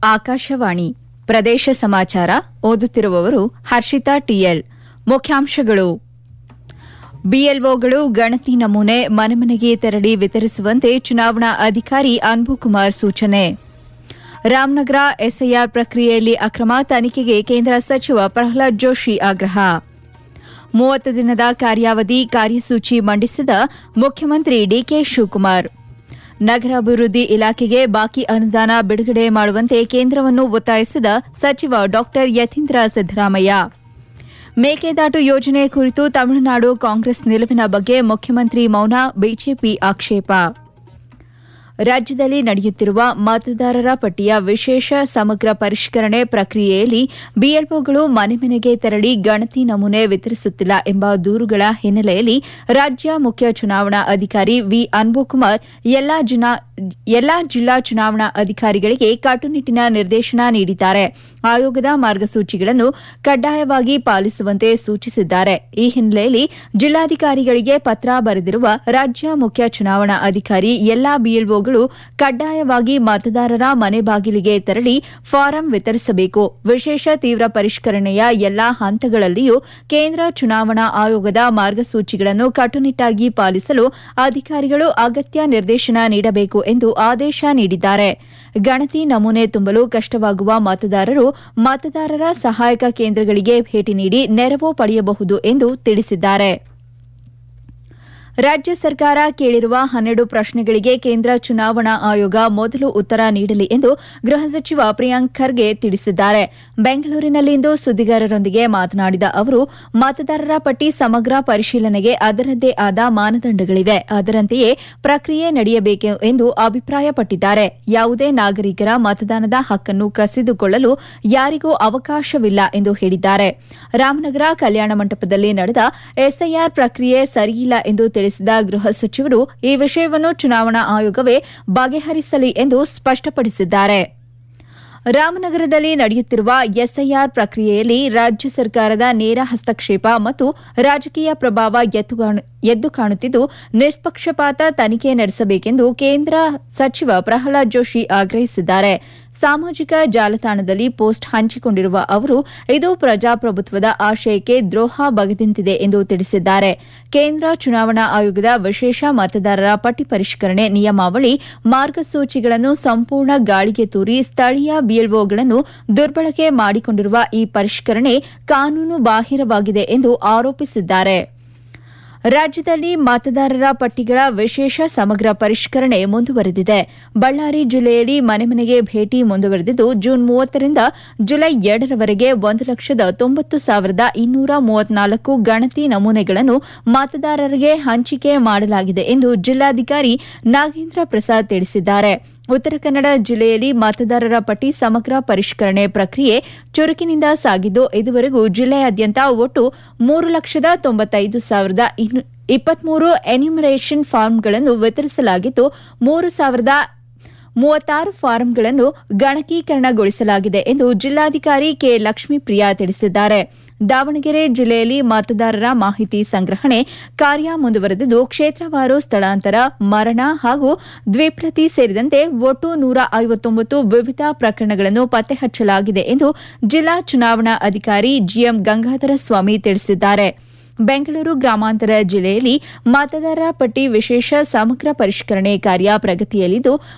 ಆಕಾಶವಾಣಿ ಪ್ರದೇಶ ಸಮಾಚಾರ ಓದುತ್ತಿರುವವರು ಹರ್ಷಿತಾ ಟಿಎಲ್ ಮುಖ್ಯಾಂಶಗಳು ಬಿಎಲ್ಒಗಳು ಗಣತಿ ನಮೂನೆ ಮನೆ ಮನೆಗೆ ತೆರಳಿ ವಿತರಿಸುವಂತೆ ಚುನಾವಣಾ ಅಧಿಕಾರಿ ಅನ್ಬುಕುಮಾರ್ ಸೂಚನೆ ರಾಮನಗರ ಎಸ್ಐಆರ್ ಪ್ರಕ್ರಿಯೆಯಲ್ಲಿ ಅಕ್ರಮ ತನಿಖೆಗೆ ಕೇಂದ್ರ ಸಚಿವ ಪ್ರಹ್ಲಾದ್ ಜೋಶಿ ಆಗ್ರಹ ಮೂವತ್ತು ದಿನದ ಕಾರ್ಯಾವಧಿ ಕಾರ್ಯಸೂಚಿ ಮಂಡಿಸಿದ ಮುಖ್ಯಮಂತ್ರಿ ಡಿಕೆ ಶಿವಕುಮಾರ್ ನಗರಾಭಿವೃದ್ಧಿ ಇಲಾಖೆಗೆ ಬಾಕಿ ಅನುದಾನ ಬಿಡುಗಡೆ ಮಾಡುವಂತೆ ಕೇಂದ್ರವನ್ನು ಒತ್ತಾಯಿಸಿದ ಸಚಿವ ಡಾ ಯತೀಂದ್ರ ಸಿದ್ದರಾಮಯ್ಯ ಮೇಕೆದಾಟು ಯೋಜನೆ ಕುರಿತು ತಮಿಳುನಾಡು ಕಾಂಗ್ರೆಸ್ ನಿಲುವಿನ ಬಗ್ಗೆ ಮುಖ್ಯಮಂತ್ರಿ ಮೌನ ಬಿಜೆಪಿ ಆಕ್ಷೇಪ ರಾಜ್ಯದಲ್ಲಿ ನಡೆಯುತ್ತಿರುವ ಮತದಾರರ ಪಟ್ಟಿಯ ವಿಶೇಷ ಸಮಗ್ರ ಪರಿಷ್ಕರಣೆ ಪ್ರಕ್ರಿಯೆಯಲ್ಲಿ ಬಿಎಲ್ಒಗಳು ಮನೆ ಮನೆಗೆ ತೆರಳಿ ಗಣತಿ ನಮೂನೆ ವಿತರಿಸುತ್ತಿಲ್ಲ ಎಂಬ ದೂರುಗಳ ಹಿನ್ನೆಲೆಯಲ್ಲಿ ರಾಜ್ಯ ಮುಖ್ಯ ಚುನಾವಣಾ ಅಧಿಕಾರಿ ವಿ ಅನ್ಬುಕುಮಾರ್ ಎಲ್ಲಾ ಜುನಾ- ಎಲ್ಲಾ ಜಿಲ್ಲಾ ಚುನಾವಣಾ ಅಧಿಕಾರಿಗಳಿಗೆ ಕಟ್ಟುನಿಟ್ಟಿನ ನಿರ್ದೇಶನ ನೀಡಿದ್ದಾರೆ ಆಯೋಗದ ಮಾರ್ಗಸೂಚಿಗಳನ್ನು ಕಡ್ಡಾಯವಾಗಿ ಪಾಲಿಸುವಂತೆ ಸೂಚಿಸಿದ್ದಾರೆ ಈ ಹಿನ್ನೆಲೆಯಲ್ಲಿ ಜಿಲ್ಲಾಧಿಕಾರಿಗಳಿಗೆ ಪತ್ರ ಬರೆದಿರುವ ರಾಜ್ಯ ಮುಖ್ಯ ಚುನಾವಣಾ ಅಧಿಕಾರಿ ಎಲ್ಲಾ ಬಿಎಲ್ಒಗಳು ಕಡ್ಡಾಯವಾಗಿ ಮತದಾರರ ಮನೆ ಬಾಗಿಲಿಗೆ ತೆರಳಿ ಫಾರಂ ವಿತರಿಸಬೇಕು ವಿಶೇಷ ತೀವ್ರ ಪರಿಷ್ಕರಣೆಯ ಎಲ್ಲಾ ಹಂತಗಳಲ್ಲಿಯೂ ಕೇಂದ್ರ ಚುನಾವಣಾ ಆಯೋಗದ ಮಾರ್ಗಸೂಚಿಗಳನ್ನು ಕಟ್ಟುನಿಟ್ಟಾಗಿ ಪಾಲಿಸಲು ಅಧಿಕಾರಿಗಳು ಅಗತ್ಯ ನಿರ್ದೇಶನ ನೀಡಬೇಕು ಎಂದು ಆದೇಶ ನೀಡಿದ್ದಾರೆ ಗಣತಿ ನಮೂನೆ ತುಂಬಲು ಕಷ್ಟವಾಗುವ ಮತದಾರರು ಮತದಾರರ ಸಹಾಯಕ ಕೇಂದ್ರಗಳಿಗೆ ಭೇಟಿ ನೀಡಿ ನೆರವು ಪಡೆಯಬಹುದು ಎಂದು ತಿಳಿಸಿದ್ದಾರೆ ರಾಜ್ಯ ಸರ್ಕಾರ ಕೇಳಿರುವ ಹನ್ನೆರಡು ಪ್ರಶ್ನೆಗಳಿಗೆ ಕೇಂದ್ರ ಚುನಾವಣಾ ಆಯೋಗ ಮೊದಲು ಉತ್ತರ ನೀಡಲಿ ಎಂದು ಗೃಹ ಸಚಿವ ಪ್ರಿಯಾಂಕ್ ಖರ್ಗೆ ತಿಳಿಸಿದ್ದಾರೆ ಬೆಂಗಳೂರಿನಲ್ಲಿಂದು ಸುದ್ದಿಗಾರರೊಂದಿಗೆ ಮಾತನಾಡಿದ ಅವರು ಮತದಾರರ ಪಟ್ಟಿ ಸಮಗ್ರ ಪರಿಶೀಲನೆಗೆ ಅದರದ್ದೇ ಆದ ಮಾನದಂಡಗಳಿವೆ ಅದರಂತೆಯೇ ಪ್ರಕ್ರಿಯೆ ನಡೆಯಬೇಕು ಎಂದು ಅಭಿಪ್ರಾಯಪಟ್ಟಿದ್ದಾರೆ ಯಾವುದೇ ನಾಗರಿಕರ ಮತದಾನದ ಹಕ್ಕನ್ನು ಕಸಿದುಕೊಳ್ಳಲು ಯಾರಿಗೂ ಅವಕಾಶವಿಲ್ಲ ಎಂದು ಹೇಳಿದ್ದಾರೆ ರಾಮನಗರ ಕಲ್ಯಾಣ ಮಂಟಪದಲ್ಲಿ ನಡೆದ ಎಸ್ಐಆರ್ ಪ್ರಕ್ರಿಯೆ ಸರಿಯಿಲ್ಲ ಎಂದು ತಿಳಿಸಿದ ಗೃಹ ಸಚಿವರು ಈ ವಿಷಯವನ್ನು ಚುನಾವಣಾ ಆಯೋಗವೇ ಬಗೆಹರಿಸಲಿ ಎಂದು ಸ್ಪಷ್ಟಪಡಿಸಿದ್ದಾರೆ ರಾಮನಗರದಲ್ಲಿ ನಡೆಯುತ್ತಿರುವ ಎಸ್ಐಆರ್ ಪ್ರಕ್ರಿಯೆಯಲ್ಲಿ ರಾಜ್ಯ ಸರ್ಕಾರದ ನೇರ ಹಸ್ತಕ್ಷೇಪ ಮತ್ತು ರಾಜಕೀಯ ಪ್ರಭಾವ ಎತ್ತುಗಾಣು- ಎದ್ದು ಕಾಣುತ್ತಿದ್ದು ನಿಷ್ಪಕ್ಷಪಾತ ತನಿಖೆ ನಡೆಸಬೇಕೆಂದು ಕೇಂದ್ರ ಸಚಿವ ಪ್ರಹ್ಲಾದ್ ಜೋಶಿ ಆಗ್ರಹಿಸಿದ್ದಾರೆ ಸಾಮಾಜಿಕ ಜಾಲತಾಣದಲ್ಲಿ ಪೋಸ್ಟ್ ಹಂಚಿಕೊಂಡಿರುವ ಅವರು ಇದು ಪ್ರಜಾಪ್ರಭುತ್ವದ ಆಶಯಕ್ಕೆ ದ್ರೋಹ ಬಗೆದಿಂತಿದೆ ಎಂದು ತಿಳಿಸಿದ್ದಾರೆ ಕೇಂದ್ರ ಚುನಾವಣಾ ಆಯೋಗದ ವಿಶೇಷ ಮತದಾರರ ಪಟ್ಟಿ ಪರಿಷ್ಕರಣೆ ನಿಯಮಾವಳಿ ಮಾರ್ಗಸೂಚಿಗಳನ್ನು ಸಂಪೂರ್ಣ ಗಾಳಿಗೆ ತೂರಿ ಸ್ಥಳೀಯ ಬಿಎಲ್ಒಗಳನ್ನು ದುರ್ಬಳಕೆ ಮಾಡಿಕೊಂಡಿರುವ ಈ ಪರಿಷ್ಕರಣೆ ಕಾನೂನು ಬಾಹಿರವಾಗಿದೆ ಎಂದು ಆರೋಪಿಸಿದ್ದಾರೆ ರಾಜ್ಯದಲ್ಲಿ ಮತದಾರರ ಪಟ್ಟಿಗಳ ವಿಶೇಷ ಸಮಗ್ರ ಪರಿಷ್ಕರಣೆ ಮುಂದುವರೆದಿದೆ ಬಳ್ಳಾರಿ ಜಿಲ್ಲೆಯಲ್ಲಿ ಮನೆ ಮನೆಗೆ ಭೇಟಿ ಮುಂದುವರೆದಿದ್ದು ಜೂನ್ ಮೂವತ್ತರಿಂದ ಜುಲೈ ಎರಡರವರೆಗೆ ಒಂದು ಲಕ್ಷದ ತೊಂಬತ್ತು ಸಾವಿರದ ಇನ್ನೂರ ಮೂವತ್ನಾಲ್ಕು ಗಣತಿ ನಮೂನೆಗಳನ್ನು ಮತದಾರರಿಗೆ ಹಂಚಿಕೆ ಮಾಡಲಾಗಿದೆ ಎಂದು ಜಿಲ್ಲಾಧಿಕಾರಿ ನಾಗೇಂದ್ರ ಪ್ರಸಾದ್ ತಿಳಿಸಿದ್ದಾರೆ ಉತ್ತರ ಕನ್ನಡ ಜಿಲ್ಲೆಯಲ್ಲಿ ಮತದಾರರ ಪಟ್ಟಿ ಸಮಗ್ರ ಪರಿಷ್ಕರಣೆ ಪ್ರಕ್ರಿಯೆ ಚುರುಕಿನಿಂದ ಸಾಗಿದ್ದು ಇದುವರೆಗೂ ಜಿಲ್ಲೆಯಾದ್ಯಂತ ಒಟ್ಟು ಮೂರು ಲಕ್ಷದ ತೊಂಬತ್ತೈದು ಸಾವಿರದ ಇಪ್ಪತ್ಮೂರು ಎನ್ಯುಮರೇಷನ್ ಫಾರ್ಮ್ಗಳನ್ನು ವಿತರಿಸಲಾಗಿದ್ದು ಮೂರು ಸಾವಿರದ ಮೂವತ್ತಾರು ಫಾರಂಗಳನ್ನು ಗಣಕೀಕರಣಗೊಳಿಸಲಾಗಿದೆ ಎಂದು ಜಿಲ್ಲಾಧಿಕಾರಿ ಕೆ ಲಕ್ಷ್ಮೀಪ್ರಿಯಾ ತಿಳಿಸಿದ್ದಾರೆ ದಾವಣಗೆರೆ ಜಿಲ್ಲೆಯಲ್ಲಿ ಮತದಾರರ ಮಾಹಿತಿ ಸಂಗ್ರಹಣೆ ಕಾರ್ಯ ಮುಂದುವರೆದಿದ್ದು ಕ್ಷೇತ್ರವಾರು ಸ್ಥಳಾಂತರ ಮರಣ ಹಾಗೂ ದ್ವಿಪ್ರತಿ ಸೇರಿದಂತೆ ಒಟ್ಟು ನೂರ ಐವತ್ತೊಂಬತ್ತು ವಿವಿಧ ಪ್ರಕರಣಗಳನ್ನು ಪತ್ತೆ ಹಚ್ಚಲಾಗಿದೆ ಎಂದು ಜಿಲ್ಲಾ ಚುನಾವಣಾ ಅಧಿಕಾರಿ ಜಿಎಂ ಗಂಗಾಧರ ಸ್ವಾಮಿ ತಿಳಿಸಿದ್ದಾರೆ ಬೆಂಗಳೂರು ಗ್ರಾಮಾಂತರ ಜಿಲ್ಲೆಯಲ್ಲಿ ಮತದಾರರ ಪಟ್ಟಿ ವಿಶೇಷ ಸಮಗ್ರ ಪರಿಷ್ಕರಣೆ ಕಾರ್ಯ ಪ್ರಗತಿಯಲ್ಲಿದ್ದು